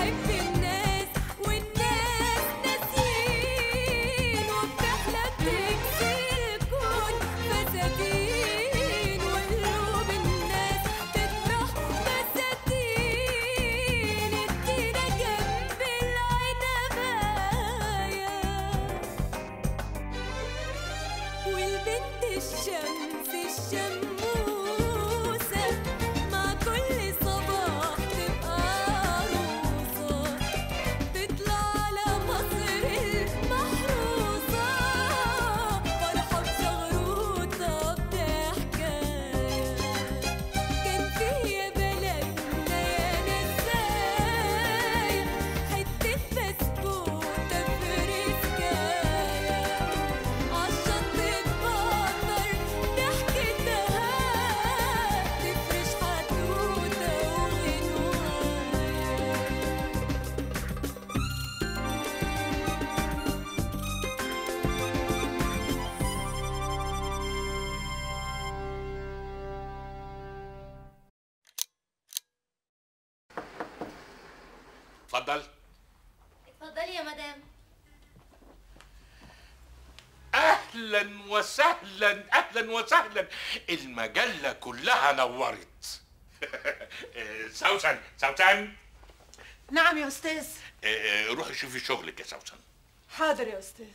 بتحب الناس والناس ناسين وبتحلم تكسر الكون فساتين وقلوب الناس تفرح بساتين ادينا جنب العنباية والبنت الشمس الشموسة مع كل صباح تبقى عروسة تطلع على مصر المحروسة فرحة بزغروطة بضحكاية كان في يا بلدنا يا نسايا حتة بسكوتة فريسكاية عالشط تبطر ضحكتها تفرش حدوتة وغنواية اتفضل اتفضلي يا مدام اهلا وسهلا اهلا وسهلا المجله كلها نورت سوسن سوسن نعم يا استاذ آه، روحي شوفي شغلك يا سوسن حاضر يا استاذ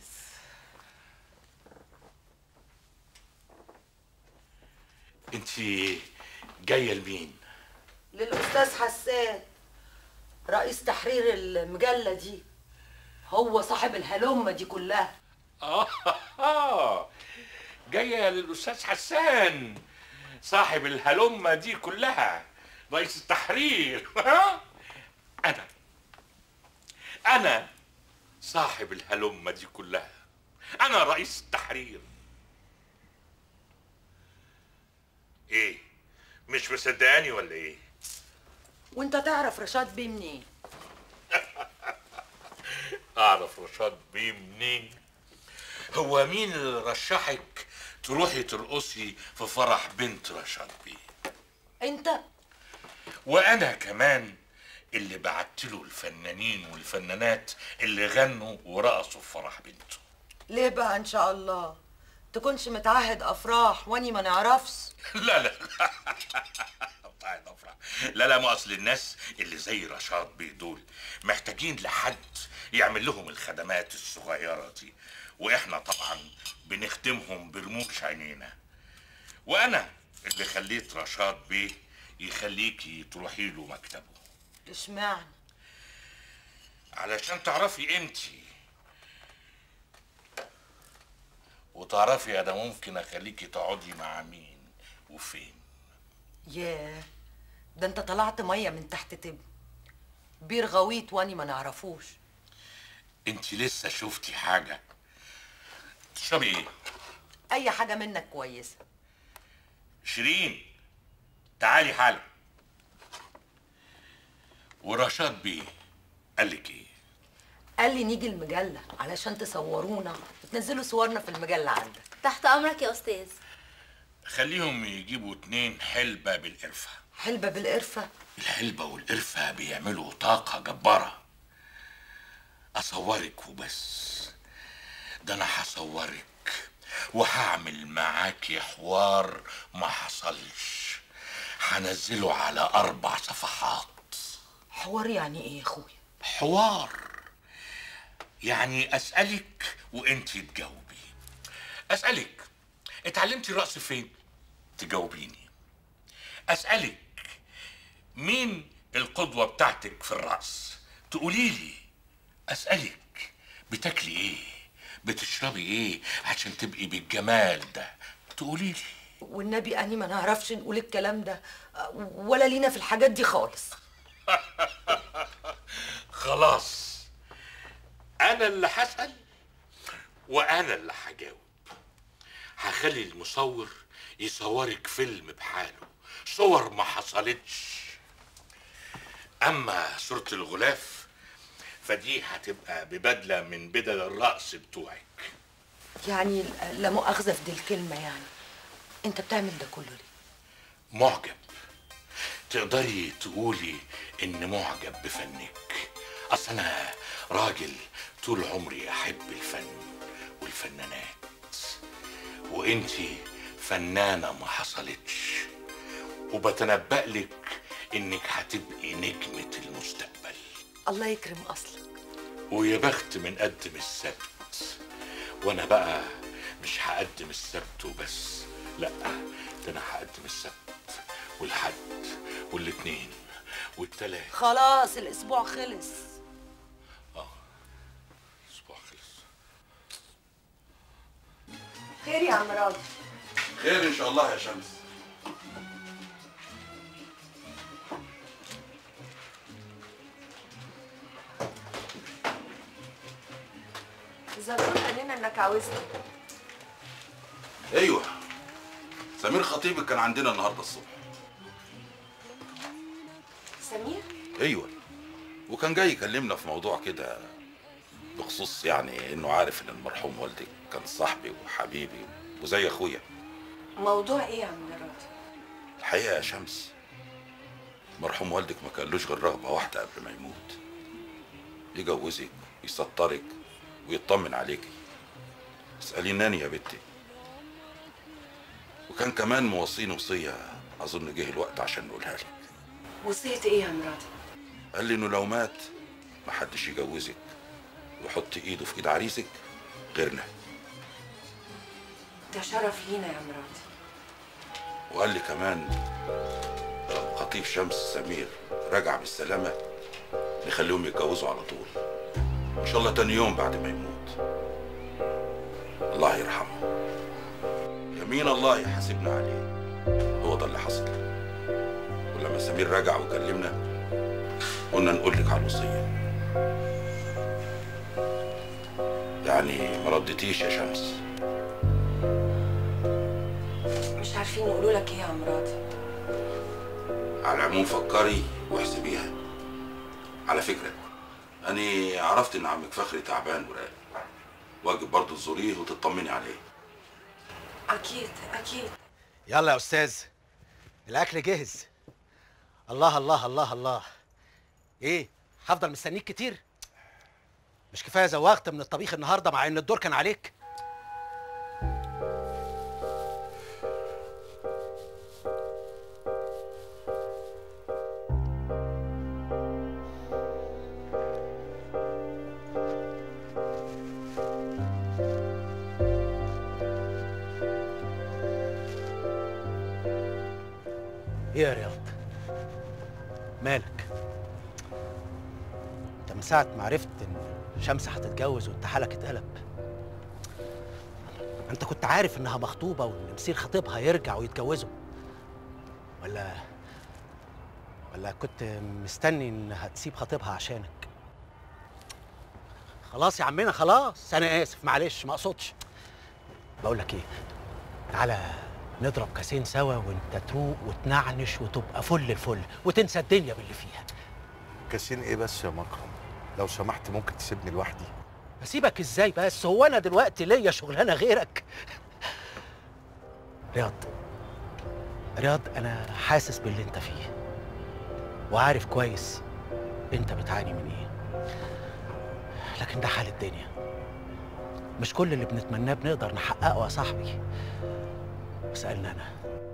انت جايه لمين للأستاذ حسان رئيس تحرير المجلة دي هو صاحب الهلمة دي كلها اه جايه للاستاذ حسان صاحب الهلمه دي كلها رئيس التحرير انا انا صاحب الهلمه دي كلها انا رئيس التحرير ايه مش مصدقاني ولا ايه وانت تعرف رشاد بيه منين اعرف رشاد بيه منين هو مين اللي رشحك تروحي ترقصي في فرح بنت رشاد بيه انت وانا كمان اللي بعت له الفنانين والفنانات اللي غنوا ورقصوا في فرح بنته ليه بقى ان شاء الله تكونش متعهد افراح واني ما نعرفش لا لا طيب افرح لا لا ما اصل الناس اللي زي رشاد بيه دول محتاجين لحد يعمل لهم الخدمات الصغيره دي واحنا طبعا بنخدمهم برموش عينينا وانا اللي خليت رشاد بيه يخليكي تروحي له مكتبه اشمعنى علشان تعرفي قيمتي وتعرفي انا ممكن اخليكي تقعدي مع مين وفين ياه ده انت طلعت ميه من تحت تب بير غويط واني ما نعرفوش انت لسه شفتي حاجه تشربي ايه اي حاجه منك كويسه شيرين تعالي حالا ورشاد بيه قال لك ايه قال لي نيجي المجله علشان تصورونا وتنزلوا صورنا في المجله عندك تحت امرك يا استاذ خليهم يجيبوا اتنين حلبة بالقرفة حلبة بالقرفة الحلبة والقرفة بيعملوا طاقة جبارة أصورك وبس ده أنا هصورك وهعمل معاكي حوار ما حصلش هنزله على أربع صفحات حوار يعني ايه يا اخويا حوار يعني أسألك وأنتي تجاوبي أسألك اتعلمتي رقص فين؟ تجاوبيني أسألك مين القدوة بتاعتك في الرقص؟ تقولي لي أسألك بتاكلي إيه؟ بتشربي إيه عشان تبقي بالجمال ده؟ تقولي لي والنبي اني ما نعرفش نقول الكلام ده ولا لينا في الحاجات دي خالص خلاص أنا اللي هسأل وأنا اللي هجاوب هخلي المصور يصورك فيلم بحاله صور ما حصلتش أما صورة الغلاف فدي هتبقى ببدلة من بدل الرقص بتوعك يعني لا مؤاخذة في دي الكلمة يعني انت بتعمل ده كله ليه معجب تقدري تقولي إن معجب بفنك اصل انا راجل طول عمري احب الفن والفنانات وانتي فنانه ما حصلتش وبتنبأ لك انك هتبقي نجمه المستقبل الله يكرم اصلك ويا بخت من قدم السبت وانا بقى مش هقدم السبت وبس لا ده انا هقدم السبت والحد والاثنين والتلات خلاص الاسبوع خلص اسبوع خلص خير يا عم راضي خير ان شاء الله يا شمس زغلول قال لنا انك عاوزني ايوه سمير خطيبك كان عندنا النهارده الصبح سمير ايوه وكان جاي يكلمنا في موضوع كده بخصوص يعني انه عارف ان المرحوم والدك كان صاحبي وحبيبي وزي اخويا موضوع ايه يا عم راضي الحقيقه يا شمس مرحوم والدك ما كانلوش غير رغبه واحده قبل ما يموت يجوزك ويسطرك ويطمن عليكي اساليناني يا بنتي وكان كمان موصيني وصيه اظن جه الوقت عشان نقولها لك وصية ايه يا عم راضي قال لي انه لو مات محدش يجوزك ويحط ايده في ايد عريسك غيرنا ده شرف لينا يا عم راضي وقال لي كمان لو خطيب شمس سمير رجع بالسلامة نخليهم يتجوزوا على طول إن شاء الله تاني يوم بعد ما يموت الله يرحمه يمين الله يحاسبنا عليه هو ده اللي حصل ولما سمير رجع وكلمنا قلنا نقول لك على الوصية يعني ما ردتيش يا شمس مش عارفين نقولوا لك ايه يا عم راضي على العموم فكري واحسبيها على فكرة أنا عرفت إن عمك فخري تعبان وراقد واجب برضه تزوريه وتطمني عليه اكيد اكيد يلا يا استاذ الاكل جهز الله الله الله الله ايه هفضل مستنيك كتير مش كفايه زوغت من الطبيخ النهارده مع ان الدور كان عليك ايه يا رياض مالك انت من ساعه ما عرفت ان شمس هتتجوز وانت حالك اتقلب انت كنت عارف انها مخطوبه وان مسير خطيبها يرجع ويتجوزوا ولا ولا كنت مستني انها تسيب خطيبها عشانك خلاص يا عمنا خلاص انا اسف معلش ما اقصدش بقول لك ايه تعالى نضرب كاسين سوا وانت تروق وتنعنش وتبقى فل الفل وتنسى الدنيا باللي فيها كاسين ايه بس يا مكرم لو سمحت ممكن تسيبني لوحدي اسيبك ازاي بس هو انا دلوقتي ليا شغلانه غيرك رياض رياض انا حاسس باللي انت فيه وعارف كويس انت بتعاني من ايه لكن ده حال الدنيا مش كل اللي بنتمناه بنقدر نحققه يا صاحبي اسألني انا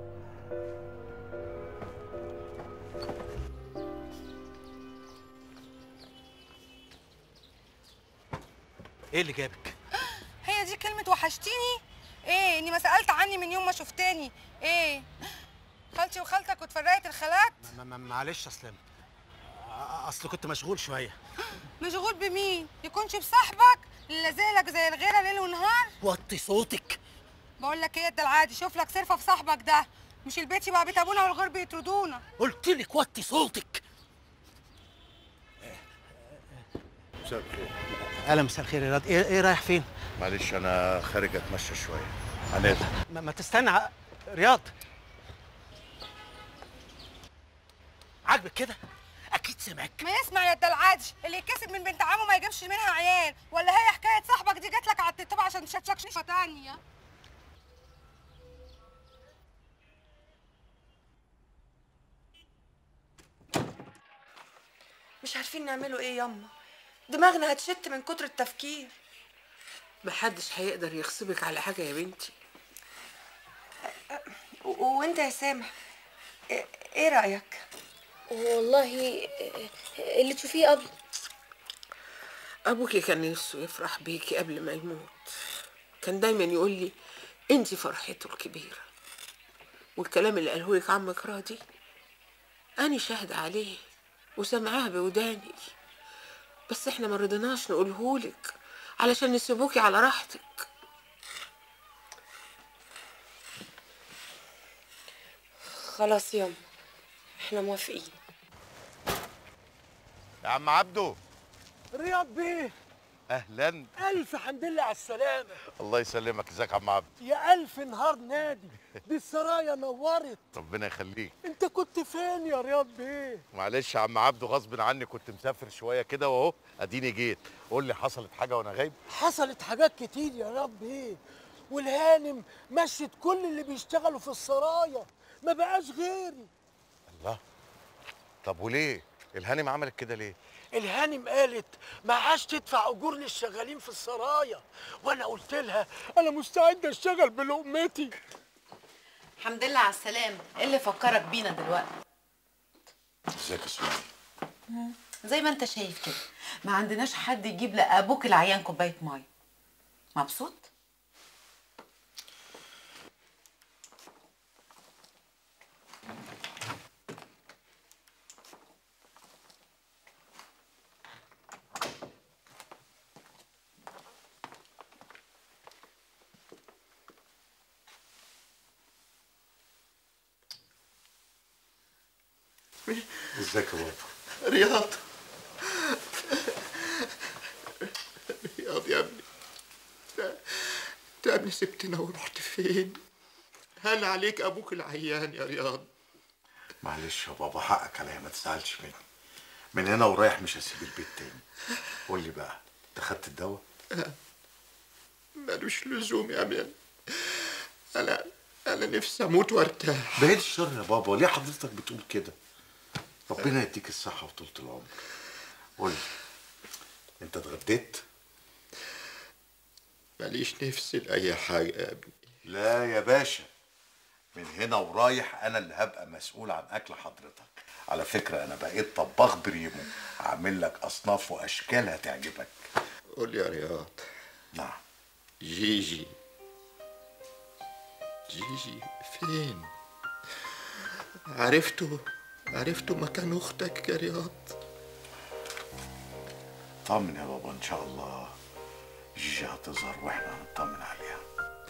ايه اللي جابك هي دي كلمة وحشتيني؟ ايه اني ما سألت عني من يوم ما شفتني ايه خالتي وخالتك واتفرقت الخالات ما- ما- معلش اسلم اصل كنت مشغول شويه مشغول بمين يكونش بصاحبك اللي لازقلك زي الغيرة ليل ونهار وطي صوتك بقول لك ايه ده العادي شوف لك صرفة في صاحبك ده مش البيت يبقى بيت ابونا والغير بيطردونا قلت لك وطي صوتك مساء الخير اهلا مساء الخير يا رياض ايه ايه رايح فين معلش انا خارج اتمشى شويه هنادي ما, ما تستنى ع- رياض عاجبك كده اكيد سمعك ما يسمع يا ده العادي اللي يتكسب من بنت عمه ما يجيبش منها عيال ولا هي حكاية صاحبك دي جات لك على التتبع عشان تشكشك شيفة تانية مش عارفين نعمله ايه ياما دماغنا هتشت من كتر التفكير محدش هيقدر يغصبك على حاجة يا بنتي و- وانت يا سامح ايه إيه رايك والله اللي تشوفيه قبل أبوكي كان نفسه يفرح بيكي قبل ما يموت كان دايما يقول لي انتي فرحته الكبيرة والكلام اللي قاله لك عمك راضي أنا شاهدة عليه وسامعاها بوداني بس احنا ما رضيناش نقولهولك علشان نسيبوكي على راحتك خلاص ياما احنا موافقين يا عم عبده رياض بيه اهلا الف حمد لله على السلامه الله يسلمك ازيك يا عم عبده يا الف نهار نادي دي السرايا نورت ربنا يخليك انت كنت فين يا رياض بيه معلش يا عم عبده غصب عني كنت مسافر شويه كده واهو اديني جيت قول لي حصلت حاجه وانا غايب حصلت حاجات كتير يا رياض بيه والهانم مشت كل اللي بيشتغلوا في السرايا ما بقاش غيري الله طب وليه الهانم عملت كده ليه الهانم قالت ما عادش تدفع اجور للشغالين في السرايا وانا قلت لها انا مستعد اشتغل بلقمتي الحمد لله على السلامة ايه اللي فكرك بينا دلوقتي ازيك يا سمية زي ما انت شايف كده ما عندناش حد يجيب لابوك العيان كوبايه ميه مبسوط ازيك يا بابا رياض رياض يا ابني انت انت يا ابني سبتنا ورحت فين هل عليك ابوك العيان يا رياض معلش يا بابا حقك عليا ما تزعلش مني من هنا ورايح مش هسيب البيت تاني قول لي بقى انت خدت الدواء ملوش لزوم يا ابني انا انا نفسي اموت وارتاح بعيد الشر يا بابا ليه حضرتك بتقول كده ربنا يديك الصحة وطولة العمر قول لي انت اتغديت ماليش نفس لاي حاجه يا ابني لا يا باشا من هنا ورايح انا اللي هبقى مسؤول عن اكل حضرتك على فكرة انا بقيت طباخ بريمو هعمل لك اصناف واشكال هتعجبك قول يا رياض نعم جيجي جيجي فين عرفتوا عرفتوا مكان اختك يا رياض طمن يا بابا ان شاء الله جيجي هتظهر واحنا هنطمن عليها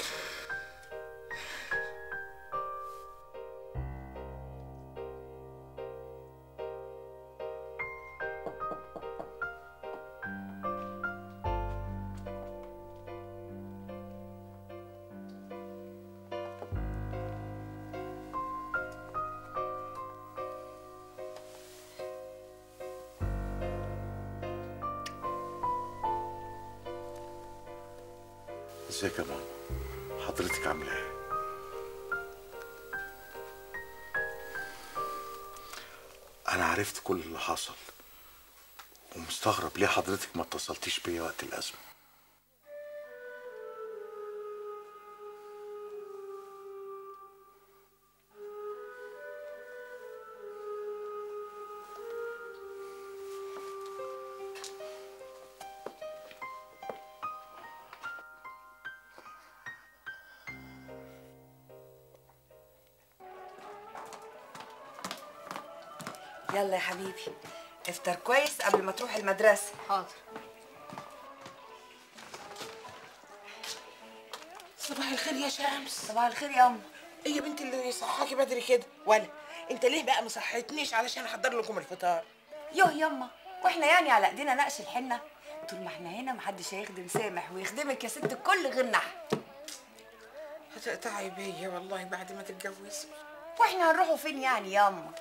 ازيك يا ماما حضرتك عامله ايه انا عرفت كل اللي حصل ومستغرب ليه حضرتك ما اتصلتيش بيا وقت الازمه يلا يا حبيبي افطر كويس قبل ما تروح المدرسه حاضر صباح الخير يا شمس صباح الخير يا ام ايه يا بنتي اللي صحاكي بدري كده ولا انت ليه بقى ما صحيتنيش علشان احضر لكم الفطار يوه يما واحنا يعني على ايدينا نقش الحنه طول ما احنا هنا محدش هيخدم سامح ويخدمك يا ست الكل غير نحن هتقطعي بيا والله بعد ما تتجوزي واحنا هنروحوا فين يعني ياما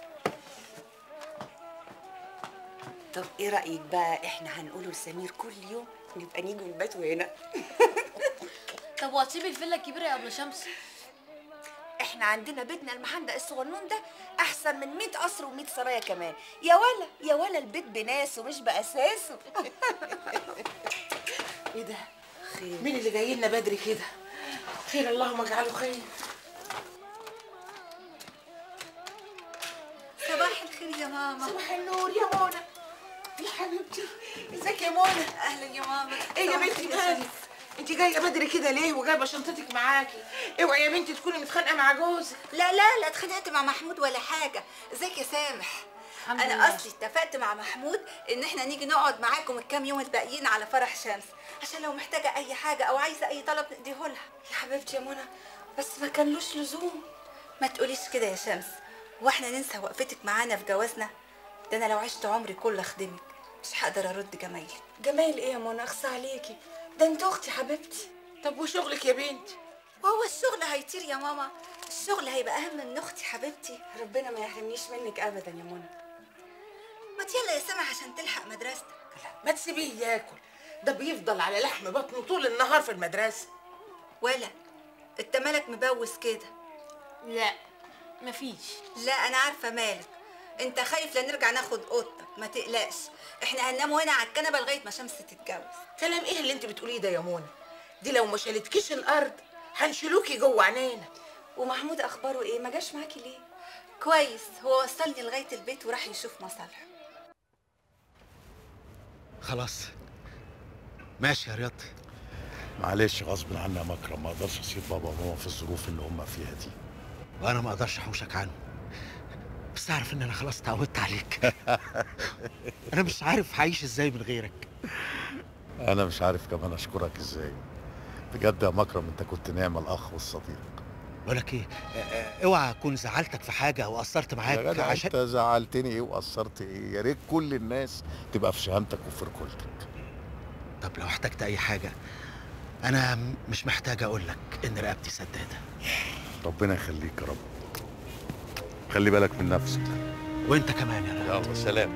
طب ايه رايك بقى احنا هنقوله لسمير كل يوم نبقى نيجي نباتوا هنا طب وهتسيبي الفيلا الكبيرة يا أبلة شمس احنا احنا عندنا بيتنا المحندق الصغنون ده احسن من 100 قصر و100 سرايا كمان يا ولا يا ولا البيت بناسه مش باساسه ايه ده مين اللي جاي لنا بدري كده خير اللهم اجعله خير صباح الخير يا ماما صباح النور يا منى يا حبيبتي ازيك يا منى اهلا يا ماما ايه يا صباح بنتي الخير. مالك انت جايه بدري كده ليه وجايبه شنطتك معاكي اوعي يا بنتي تكوني متخانقه مع جوزك لا لا لا اتخانقت مع محمود ولا حاجه ازيك يا سامح الحمد انا لله. اصلي اتفقت مع محمود ان احنا نيجي نقعد معاكم الكام يوم الباقيين على فرح شمس عشان لو محتاجه اي حاجه او عايزه اي طلب نديه لها يا حبيبتي يا منى بس ما كانلوش لزوم ما تقوليش كده يا شمس واحنا ننسى وقفتك معانا في جوازنا ده انا لو عشت عمري كله اخدمك مش هقدر ارد جمايلك جمايل ايه يا منى اخصى عليكي ده انت اختي حبيبتي طب وشغلك يا بنتي وهو الشغل هيطير يا ماما الشغل هيبقى اهم من اختي حبيبتي ربنا ما يحرمنيش منك ابدا يا منى ما يلا يا سامح عشان تلحق مدرستك ما تسيبيه ياكل ده بيفضل على لحم بطنه طول النهار في المدرسه ولا انت مالك مبوس كده لا مفيش لا انا عارفه مالك انت خايف لا نرجع ناخد اوضتك ما تقلقش احنا هنناموا هنا على الكنبه لغايه ما شمس تتجوز كلام ايه اللي انت بتقوليه ده يا منى دي لو ما شالتكيش الارض هنشيلوكي جوه عينينا ومحمود اخباره ايه ما جاش معاكي ليه كويس هو وصلني لغايه البيت وراح يشوف مصالحه خلاص ماشي يا رياض معلش غصب عني يا مكرم ما اقدرش اسيب بابا وماما في الظروف اللي هم فيها دي وانا ما اقدرش احوشك عنه بس تعرف ان انا خلاص اتعودت عليك انا مش عارف هعيش ازاي من غيرك انا مش عارف كمان اشكرك ازاي بجد يا مكرم انت كنت نعم الاخ والصديق بقول لك ايه آه، آه، اوعى اكون زعلتك في حاجه او قصرت معاك يا جدع عشان انت زعلتني ايه وقصرت ايه يا ريت كل الناس تبقى في شهامتك وفي رجولتك طب لو احتجت اي حاجه انا م- مش محتاج اقول لك ان رقبتي سداده ربنا يخليك يا رب خلي بالك من نفسك وانت كمان يا رياض يلا سلام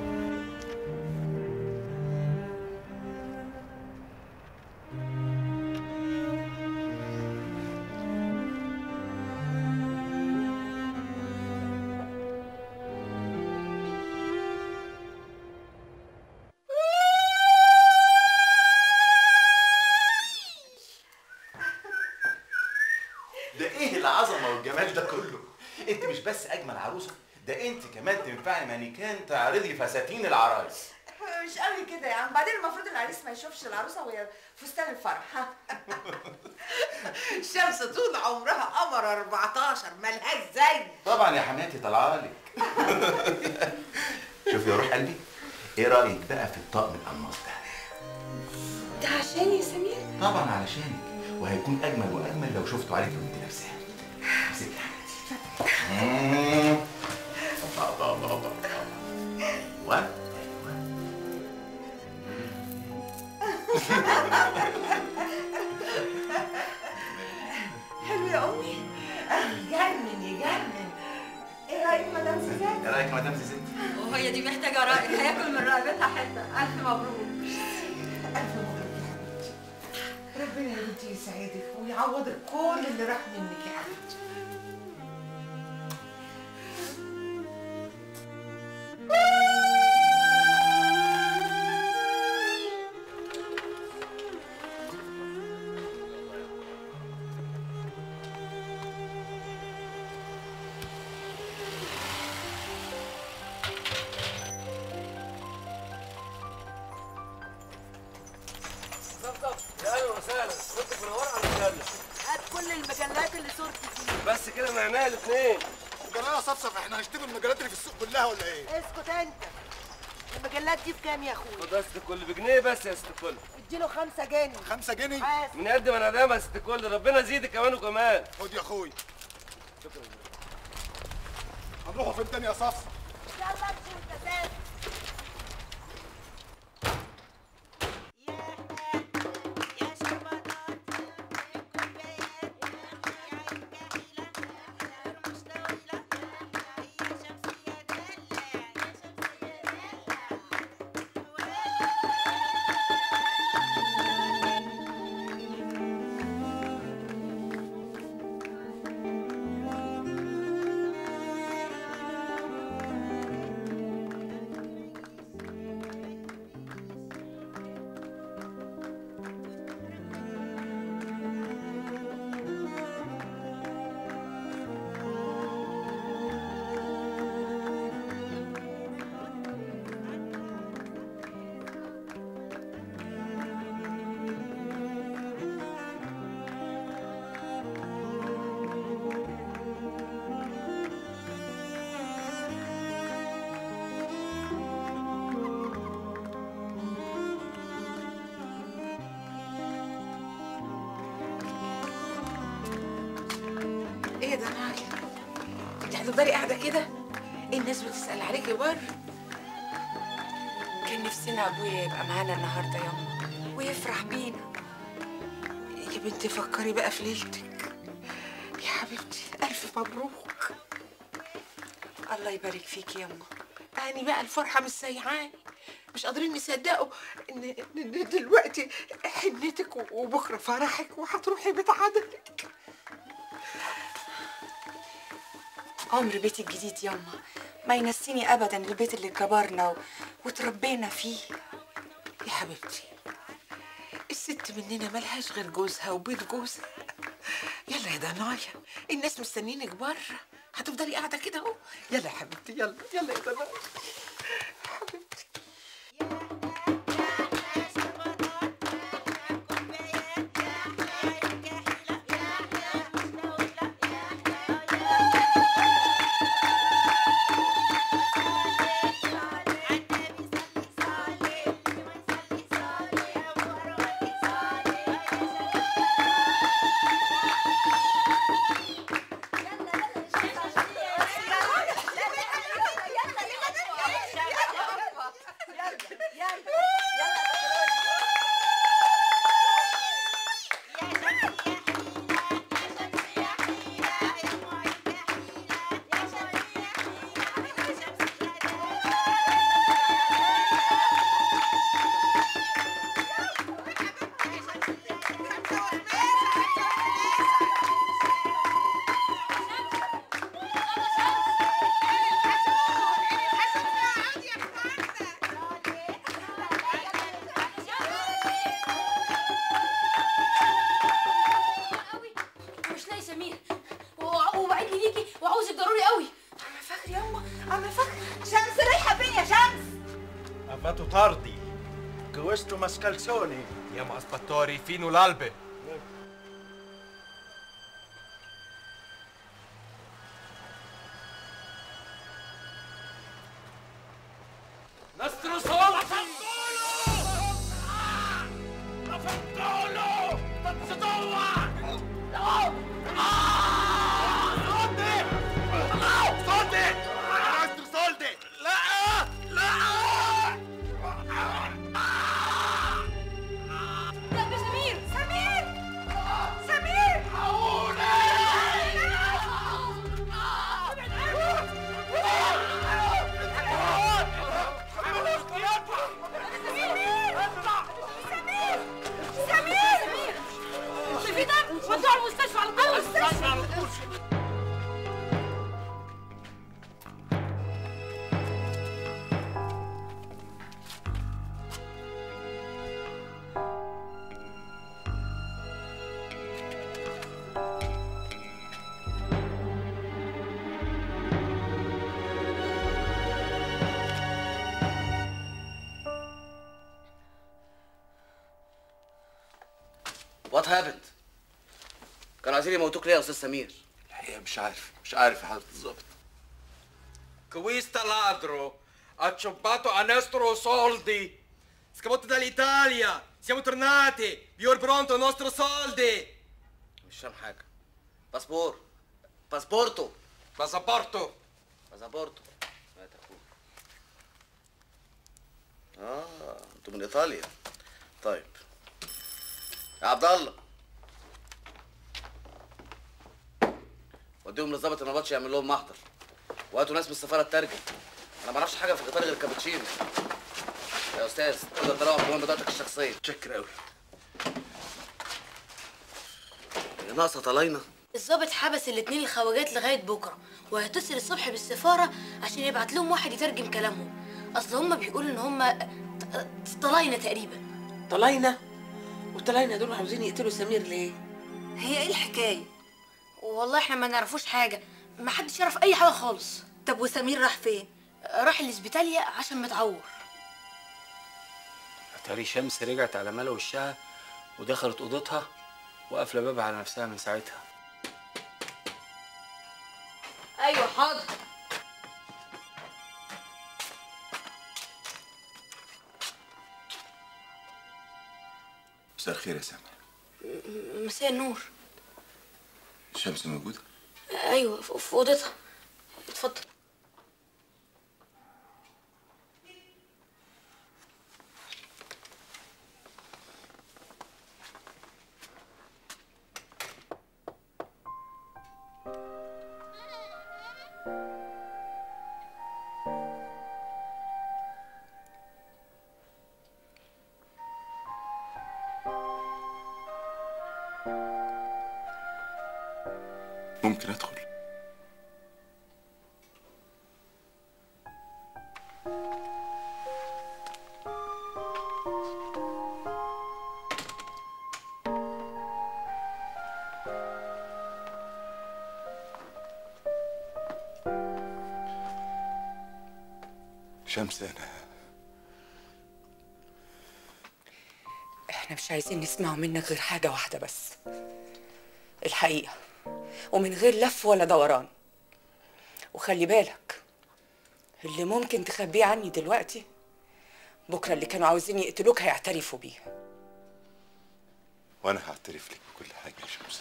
ده ايه العظمه والجمال ده كله انت مش بس اجمل عروسه ده انت كمان تنفعي مانيكان تعرضي فساتين العرايس مش قوي كده يا عم بعدين المفروض العريس ما يشوفش العروسه وهي فستان الفرح ها شمس طول عمرها قمر 14 ملهاش زي طبعا يا حماتي طالعه لك شوفي يا روح قلبي ايه رايك بقى في الطقم القماص ده ده عشاني يا سمير طبعا علشانك وهيكون اجمل واجمل لو شفته عليك وانت لابساه امسكي يا حماتي مم. الله الله الله الله حلو يا امي يجنن يجنن ايه رايك مدام سوزان ايه رايك يا مدام زيزي وهي دي محتاجه رأي هياكل من رقبتها حته الف مبروك ربنا يا بنتي يسعدك ويعوضك كل اللي راح منك يا حبيبتي اهلا وسهلا كنت منور على المجله هات كل المجلات اللي صورتي فيها بس كده معناها الاثنين جرايه صفصف احنا هنشتري المجلات اللي في السوق كلها ولا ايه؟ اسكت انت المجلات دي بكام يا اخويا؟ خد يا ست الكل بجنيه بس يا ست الكل اديله خمسة جنيه خمسة جنيه؟ من قد ما انا دام يا ست الكل ربنا يزيدك كمان وكمان خد يا اخوي شكرا هنروحوا فين تاني يا صفصف؟ يلا امشي وانت سافر هتفضلي قاعده كده الناس بتسال عليكي بره كان نفسنا ابويا يبقى معانا النهارده ياما ويفرح بينا يا بنتي فكري بقى في ليلتك يا حبيبتي الف مبروك الله يبارك فيك ياما يعني بقى الفرحه مش سيعاني مش قادرين نصدقوا ان إن دلوقتي حنتك وبكره فرحك وهتروحي بيت عدلك عمر بيتي الجديد ياما ما ينسيني ابدا البيت اللي كبرنا و... وتربينا فيه يا حبيبتي الست مننا ملهاش غير جوزها وبيت جوزها يلا يا دنايا الناس مستنيينك بره هتفضلي قاعده كده اهو يلا يا حبيبتي يلا يلا يا دنايا مش لاقي سمير و- وبعت لي ليكي وعاوزك ضروري قوي عم فخر ياما عم فخر شمس رايحه فين يا شمس Avvato tardi. Questo mascalzone. Andiamo aspettatori fino all'albe. Nostro solo fanculo! La fanculo! Pazzo tua! No! Ah! Soldi! No! Soldi! Nostro soldi! لا لا لا يا سمير سمير سمير سمير في ده ودوه على المستشفى على طول المستشفى على طول وات هابند كانوا عايزين يموتوك ليه يا استاذ سمير الحقيقه مش عارف مش عارف يا حضره الظابط Questa ladro ha ciumpato a nostro soldi. Scappato dall'Italia. Siamo tornati. Vi ho pronto i nostri soldi. مش فاهم حاجه باسبور باسبورتو باسبورتو باسبورتو هات يا اخويا اه انتوا من ايطاليا طيب يا عبد الله وديهم للظابط النبطش يعمل لهم محضر وهاتوا ناس من السفاره تترجم انا ما اعرفش حاجه في الايطالي غير الكابتشينو يا استاذ تقدر تروح بمهم بتاعتك الشخصيه متشكر قوي هي ناقصه طلاينه الضابط حبس الاتنين الخواجات لغايه بكره وهيتصل الصبح بالسفاره عشان يبعت لهم واحد يترجم كلامهم اصل هم بيقولوا ان هم طلاينه تقريبا طلاينه والطلاينه دول عاوزين يقتلوا سمير ليه هي ايه الحكايه والله احنا ما نعرفوش حاجه ما حدش يعرف اي حاجه خالص طب وسمير راح فين راح الاسبيتاليا عشان متعور اتاري شمس رجعت على ملا وشها ودخلت اوضتها وقافله بابها على نفسها من ساعتها ايوه حاضر مساء الخير يا سامر م- مساء النور شمس موجوده ايوه في في اوضتها اتفضل ممكن ادخل شمس انا احنا مش عايزين نسمع منك غير حاجة واحدة بس الحقيقة ومن غير لف ولا دوران وخلي بالك اللي ممكن تخبيه عني دلوقتي بكرة اللي كانوا عاوزين يقتلوك هيعترفوا بيه وانا هعترف لك بكل حاجه يا شمس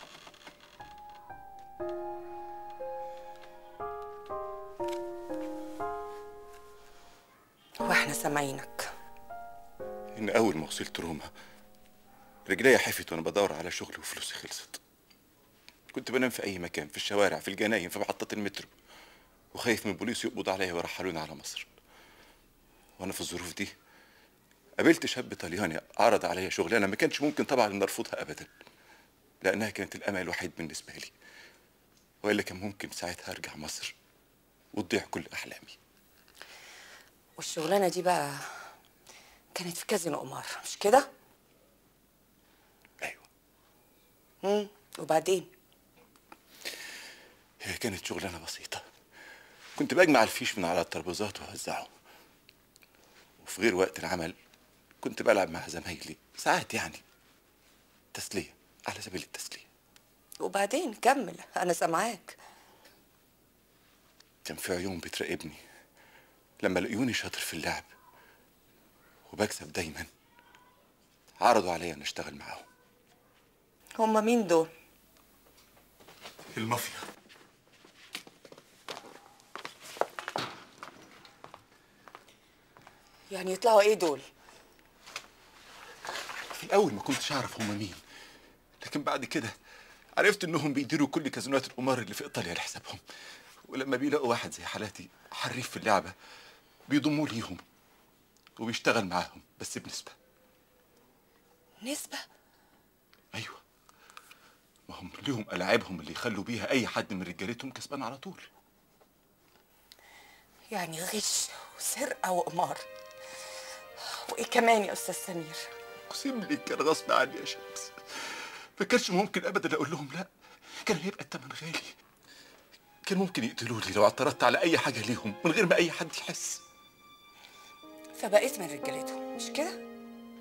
واحنا سامعينك ان اول ما وصلت روما رجليا حفت وانا بدور على شغل وفلوسي خلصت كنت بنام في اي مكان في الشوارع في الجناين في محطات المترو وخايف من البوليس يقبض عليا ويرحلوني على مصر وانا في الظروف دي قابلت شاب طلياني عرض عليا شغلانه ما كانش ممكن طبعا ان ارفضها ابدا لانها كانت الامل الوحيد بالنسبه لي والا كان ممكن ساعتها ارجع مصر وتضيع كل احلامي والشغلانة دي بقى كانت في كازينو قمار مش كده؟ ايوه امم وبعدين هي كانت شغلانه بسيطه كنت بجمع الفيش من على الترابيزات واوزعه وفي غير وقت العمل كنت بلعب مع زمايلي ساعات يعني تسليه على سبيل التسليه وبعدين كمل انا سامعاك كان في عيون بتراقبني لما لقيوني شاطر في اللعب وبكسب دايما عرضوا عليا ان اشتغل معاهم هما مين دول؟ المافيا يعني يطلعوا ايه دول؟ في الاول ما كنتش اعرف هم مين لكن بعد كده عرفت انهم بيديروا كل كازينوات القمار اللي في ايطاليا لحسابهم ولما بيلاقوا واحد زي حالاتي حريف في اللعبه بيضموه ليهم وبيشتغل معاهم بس بنسبه نسبة؟ ايوه ما هم ليهم العابهم اللي يخلوا بيها اي حد من رجالتهم كسبان على طول يعني غش وسرقة وقمار وايه كمان يا استاذ سمير؟ اقسم لك كان غصب عني يا شمس ما كانش ممكن ابدا اقول لهم لا كان هيبقى الثمن غالي كان ممكن يقتلوني لو اعترضت على اي حاجه ليهم من غير ما اي حد يحس فبقيت من رجالتهم مش كده؟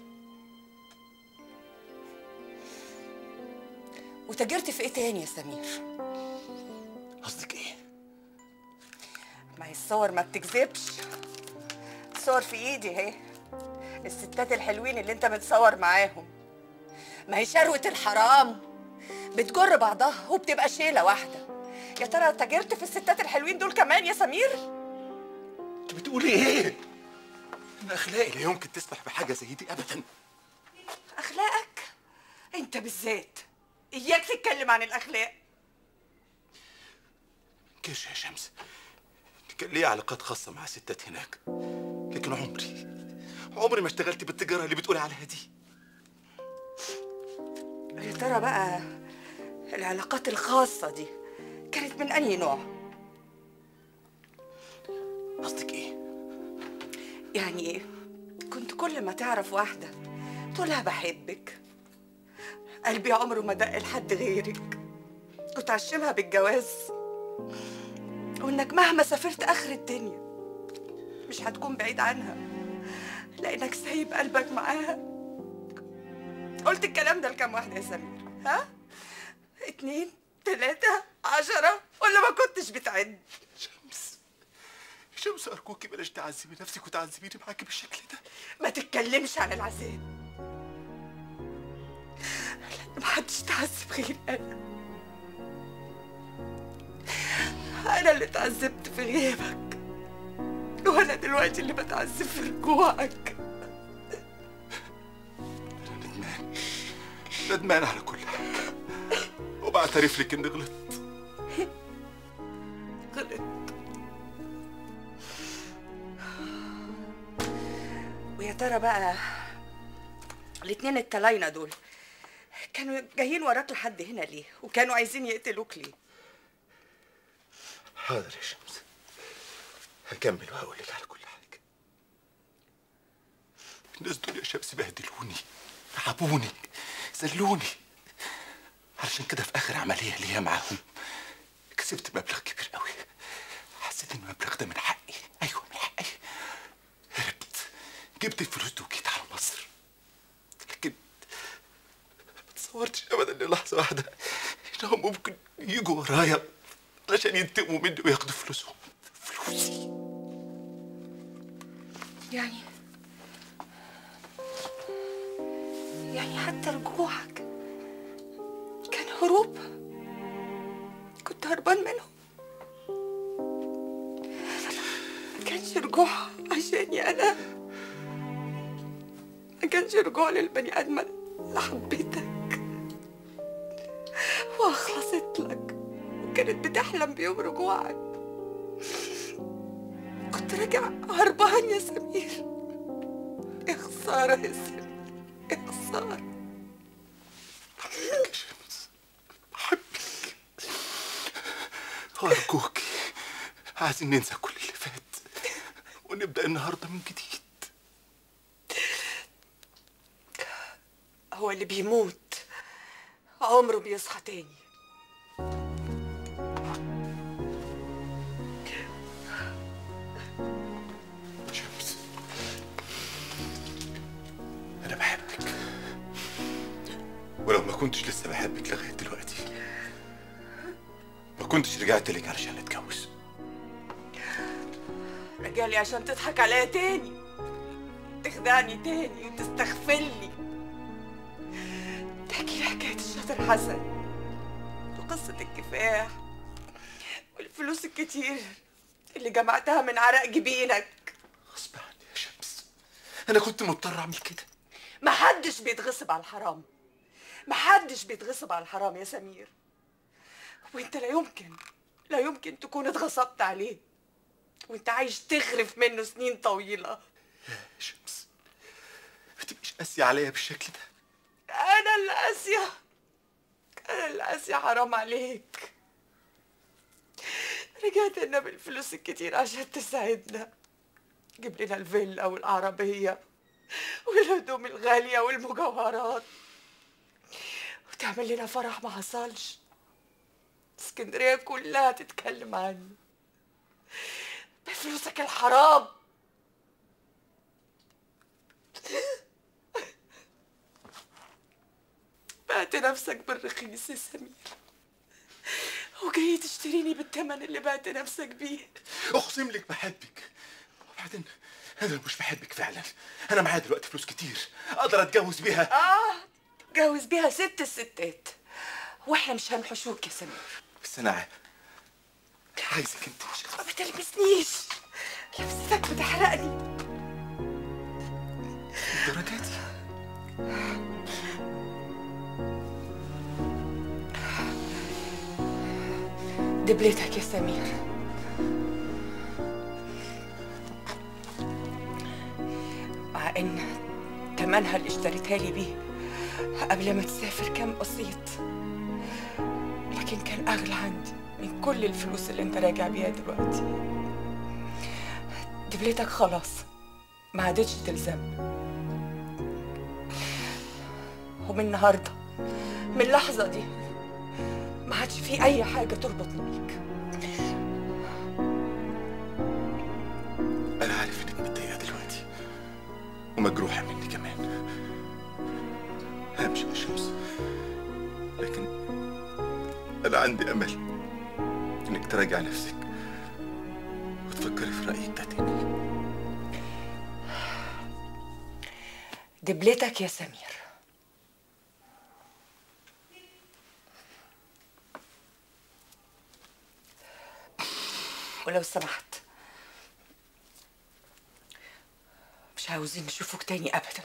وتاجرت في ايه تاني يا سمير؟ قصدك ايه؟ ما هي الصور ما بتكذبش صور في ايدي اهي الستات الحلوين اللي انت متصور معاهم ما هي شروة الحرام بتجر بعضها وبتبقى شيلة واحدة يا ترى تاجرت في الستات الحلوين دول كمان يا سمير؟ انت بتقولي ايه؟ ان اخلاقي لا يمكن تسمح بحاجه زي دي ابدا أخلاقك؟ أنت بالذات إياك تتكلم عن الأخلاق كيش يا شمس كان ليا علاقات خاصه مع ستات هناك لكن عمري عمري ما اشتغلت بالتجاره اللي بتقولي عليها دي يا ترى بقى العلاقات الخاصة دي كانت من أي نوع؟ قصدك إيه؟ يعني كنت كل ما تعرف واحدة تقولها بحبك قلبي عمره ما دق لحد غيرك وتعشمها بالجواز وإنك مهما سافرت آخر الدنيا مش هتكون بعيد عنها لأنك سايب قلبك معاها قلت الكلام ده لكام واحدة يا سمير ها؟ اتنين تلاتة عشرة ولا ما كنتش بتعد شمس شمس ارجوكي بلاش تعذبي نفسك وتعذبيني معاكي بالشكل ده ما تتكلمش عن العذاب لأن محدش تعذب غير أنا انا اللي اتعذبت في غيابك وانا دلوقتي اللي بتعذب في رجوعك ندمان على كل حاجة وبعترف لك اني غلطت غلط ويا ترى بقى الاتنين التلاينة دول كانوا جايين وراك لحد هنا ليه وكانوا عايزين يقتلوك ليه حاضر يا شمس هكمل وهقول لك على كل حاجة الناس دول يا شمس بهدلوني تعبوني ذلوني علشان كده في آخر عملية ليا معاهم كسبت مبلغ كبير قوي حسيت إن المبلغ ده من حقي أيوه من حقي هربت جبت الفلوس دي وجيت على مصر لكن ما تصورتش أبدا إن لحظة واحدة إنهم ممكن يجوا ورايا علشان ينتقموا مني وياخدوا فلوسهم فلوسي يعني يعني حتى رجوعك كان هروب كنت هربان منهم ما كانش رجوع عشاني انا ما كانش رجوع للبني ادم اللي حبيتك واخلصت لك وكانت بتحلم بيوم رجوعك كنت راجع هربان يا سمير يا خسارة يا سمير يا خسارة وأرجوك عايزين ننسى كل اللي فات ونبدأ النهاردة من جديد هو اللي بيموت عمره بيصحى تاني شمس أنا بحبك ولو ما كنتش لسه بحبك لغاية دلوقتي ما كنتش رجعت لك علشان نتجوز رجالي عشان تضحك عليا تاني تخدعني تاني وتستغفلني تحكي لي حكاية الشاطر حسن وقصة الكفاح والفلوس الكتير اللي جمعتها من عرق جبينك يا شمس أنا كنت مضطر أعمل كده محدش بيتغصب على الحرام محدش بيتغصب على الحرام يا سمير وانت لا يمكن لا يمكن تكون اتغصبت عليه وانت عايش تغرف منه سنين طويلة شمس ما تبقيش قاسية عليا بالشكل ده انا اللي قاسية انا اللي قاسية حرام عليك رجعت لنا بالفلوس الكتير عشان تساعدنا جيب لنا الفيلا والعربية والهدوم الغالية والمجوهرات وتعمل لنا فرح ما حصلش اسكندرية كلها تتكلم عني بفلوسك الحرام بعت نفسك بالرخيص يا سمير وجاي تشتريني بالثمن اللي بعت نفسك بيه أقسم لك بحبك وبعدين أنا مش بحبك فعلا أنا معايا دلوقتي فلوس كتير أقدر أتجوز بيها اه جوز بيها ست الستات واحنا مش هنحشوك يا سمير بس أنا عا- عايزك أنت ما تلمسنيش لمستك بتحرقني الدرجة دي دبلتك يا سمير مع ان تمنها اللي اشتريتها لي بيه قبل ما تسافر كان بسيط لكن كان اغلى عندي من كل الفلوس اللي انت راجع بيها دلوقتي دبلتك خلاص ما عادتش تلزم ومن النهارده من اللحظه دي ما عادش في اي حاجه تربطني بيك أنا عارف إنك متضايقة دلوقتي ومجروحة مني كمان همشي يا شمس لكن أنا عندي أمل إنك تراجع نفسك وتفكري في رأيك ده تاني دبلتك يا سمير لو سمحت مش عاوزين نشوفك تاني ابدا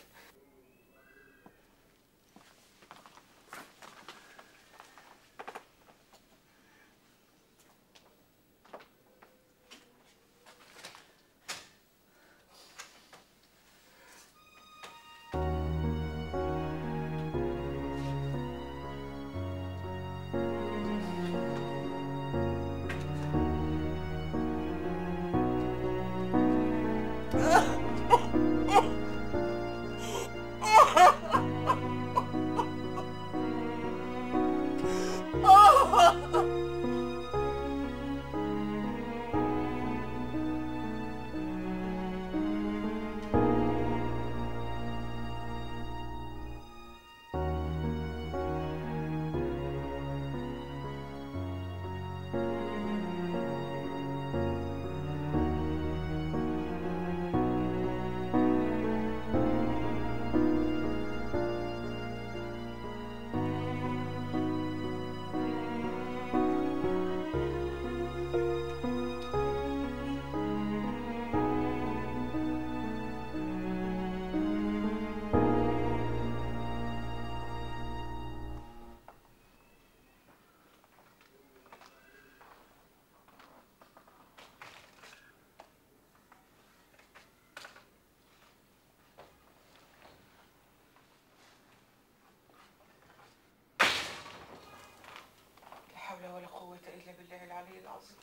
لا حول ولا قوة إلا بالله العلي العظيم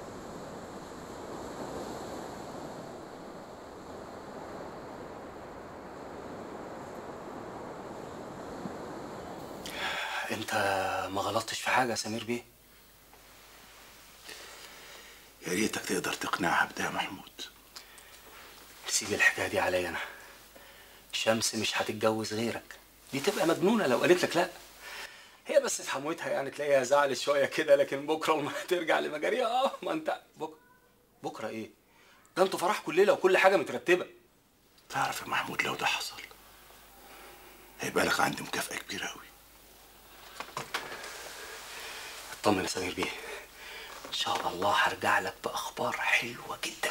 انت ما غلطتش في حاجه يا سمير بيه يا ريتك تقدر تقنعها بده يا محمود سيب الحكايه دي عليا انا شمس مش هتتجوز غيرك دي تبقى مجنونه لو قالت لك لا هي بس في حموتها يعني تلاقيها زعلت شويه كده لكن بكره لما ترجع لمجاريها اه ما انت بكره بكره ايه ده انتوا فرحكم الليله وكل حاجه مترتبه تعرف يا محمود لو ده حصل هيبقى لك عندي مكافأة كبيرة أوي اطمن يا سمير بيه ان شاء الله هرجع لك باخبار حلوه جدا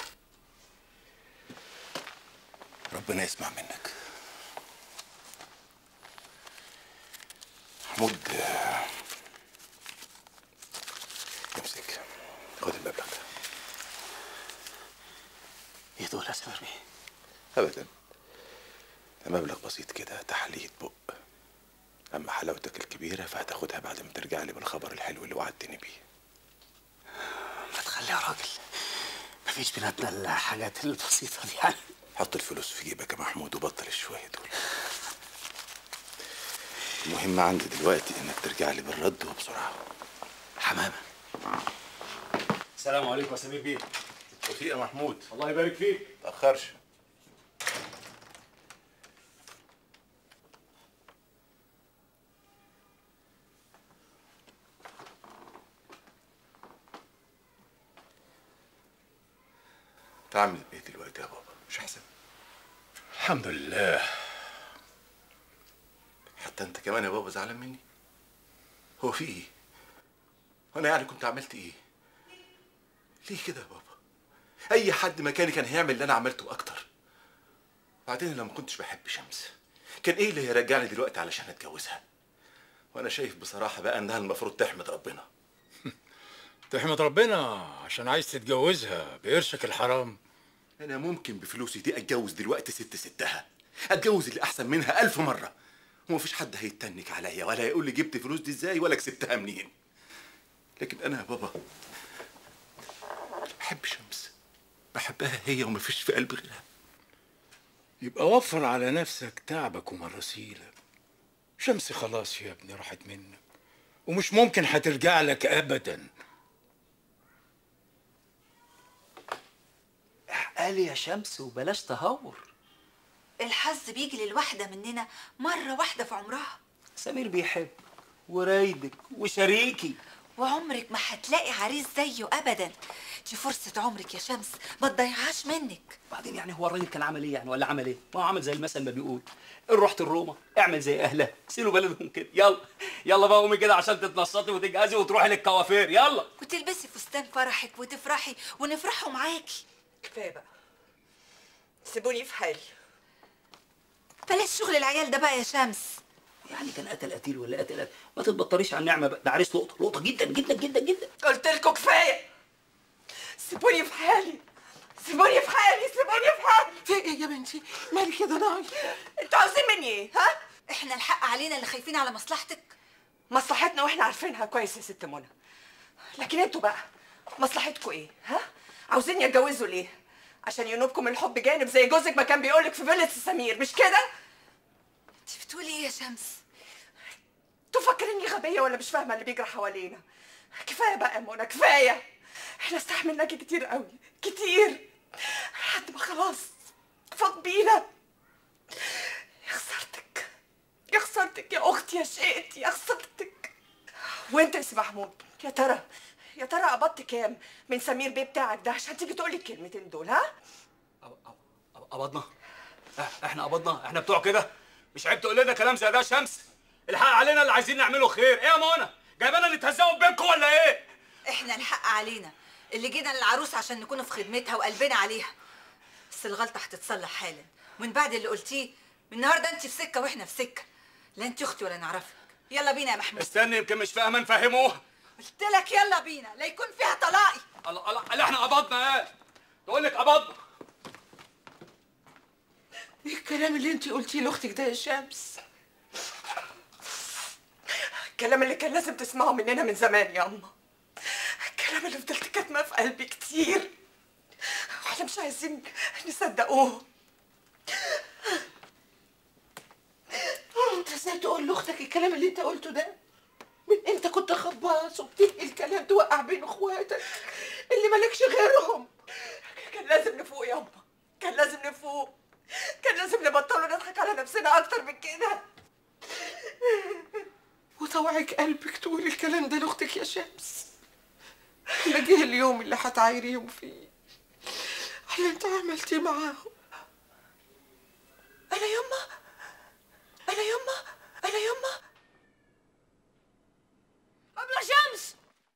ربنا يسمع منك محمود آه، امسك خد المبلغ ده ايه دول يا سمير بيه ابدا ده مبلغ بسيط كده تحلية بق اما حلاوتك الكبيره فهتاخدها بعد ما ترجع لي بالخبر الحلو اللي وعدتني بيه ما تخلي يا راجل مفيش بيناتنا الحاجات البسيطه دي يعني حط الفلوس في جيبك يا محمود وبطل الشويه دول المهم عندي دلوقتي انك ترجع لي بالرد وبسرعه حمامه السلام عليكم يا سمير بيه توفيق يا محمود الله يبارك فيك تاخرش تعمل ايه دلوقتي يا بابا مش احسن الحمد لله حتى انت كمان يا بابا زعلان مني هو في ايه وانا يعني كنت عملت ايه ليه كده يا بابا اي حد مكاني كان هيعمل اللي انا عملته اكتر بعدين لما كنتش بحب شمس كان ايه اللي هيرجعني دلوقتي علشان اتجوزها وانا شايف بصراحه بقى انها المفروض تحمد ربنا تحمد ربنا عشان عايز تتجوزها بقرشك الحرام انا ممكن بفلوسي دي اتجوز دلوقتي ست ستها اتجوز اللي احسن منها الف مره ومفيش حد هيتنك عليا ولا هيقول لي جبت فلوس دي ازاي ولا كسبتها منين لكن انا يا بابا بحب شمس بحبها هي ومفيش في قلبي غيرها يبقى وفر على نفسك تعبك ومراسيلك شمس خلاص يا ابني راحت منك ومش ممكن هترجع لك ابدا قال يا شمس وبلاش تهور الحظ بيجي للواحدة مننا مرة واحدة في عمرها سمير بيحب ورايدك وشريكي وعمرك ما هتلاقي عريس زيه ابدا دي فرصه عمرك يا شمس ما تضيعهاش منك بعدين يعني هو الراجل كان عمل ايه يعني ولا عمل ايه؟ ما هو عمل زي المثل ما بيقول ان رحت الروما اعمل زي اهلها سيروا بلدهم كده يلا يلا بقى قومي كده عشان تتنشطي وتجهزي وتروحي للكوافير يلا وتلبسي فستان فرحك وتفرحي ونفرحوا معاكي كفايه بقى سيبوني في حالي بلاش شغل العيال ده بقى يا شمس يعني كان قتل قتيل ولا قتل قتل ما تتبطريش على النعمه بقى ده عريس لقطه لقطه جدا جدا جدا جدا قلت لكم كفايه سيبوني في حالي سيبوني في حالي سيبوني في حالي في ايه يا بنتي مالك يا ضناي انتوا عاوزين مني ايه ها احنا الحق علينا اللي خايفين على مصلحتك مصلحتنا واحنا عارفينها كويس يا ست منى لكن انتوا بقى مصلحتكم ايه ها عاوزين يتجوزوا ليه عشان ينوبكم الحب جانب زي جوزك ما كان بيقولك في فيلة سمير مش كده انت بتقولي ايه يا شمس انتوا فاكريني غبيه ولا مش فاهمه اللي بيجرى حوالينا كفايه بقى يا منى كفايه احنا استحملناكي كتير قوي كتير لحد ما خلاص فاض بينا يا خسارتك يا خسارتك يا اختي يا شقتي يا خسارتك وانت يا سي محمود يا ترى يا ترى قبضت كام من سمير بيه بتاعك ده عشان تيجي تقولي الكلمتين دول ها قبضنا إح- احنا قبضنا احنا بتوع كده مش عيب تقول لنا كلام زي ده يا شمس الحق علينا اللي عايزين نعمله خير ايه يا منى جايبانا نتهزقوا بينكم ولا ايه احنا الحق علينا اللي جينا للعروس عشان نكون في خدمتها وقلبنا عليها بس الغلطه هتتصلح حالا من بعد اللي قلتيه من النهارده انت في سكه واحنا في سكه لا انت اختي ولا نعرفك يلا بينا يا محمود استني يمكن مش فاهمه نفهموها قلت لك يلا بينا لا يكون فيها طلاقي الله الله لا احنا قبضنا ايه تقول لك قبضنا ايه الكلام اللي انت قلتيه لاختك ده يا شمس الكلام اللي كان لازم تسمعه مننا من زمان يا اما الكلام اللي فضلت كاتمه في قلبي كتير واحنا مش عايزين نصدقوه انت ازاي تقول لاختك الكلام اللي انت قلته ده من انت كنت خباص وبتنقل الكلام توقع بين اخواتك اللي مالكش غيرهم كان لازم نفوق يا اما كان لازم نفوق كان لازم نبطلوا نضحك على نفسنا اكتر من كده وطوعك قلبك تقولي الكلام ده لاختك يا شمس احنا جه اليوم اللي هتعايريهم فيه على اللي انت عملتيه معاهم انا يما انا يما انا يما أبلة شمس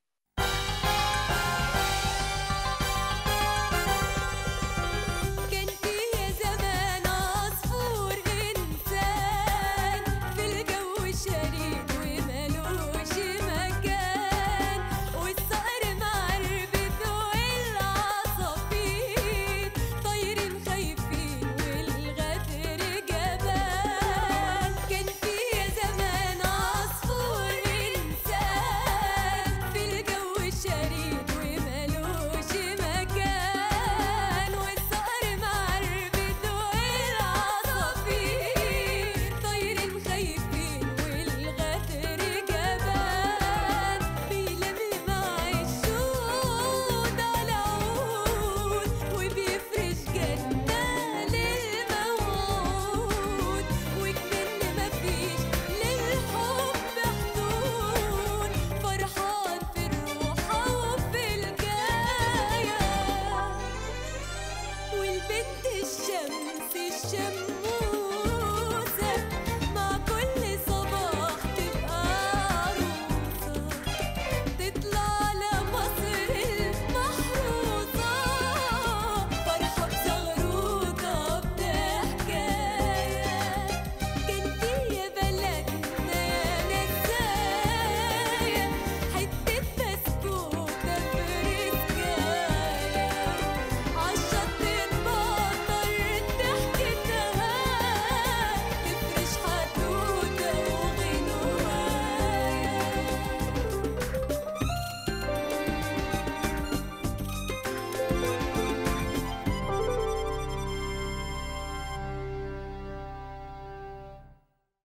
كان فيها زمان عصفور إنسان في الجو شريك وملوش مكان والصقر معربد والعصافير طايرين خايفين والغدر جبان كان فيها زمان عصفور إنسان في الجو شريك وملوش مكان والصقر معربد والعصافير طايرين خايفين والغدر جبان بيلمي مع الشوط على عود وبيفرش جنة للموعود وكمن مفيش للحب حدود فرحان في الروحة وفي الجاية والبنت الشمس الشموسة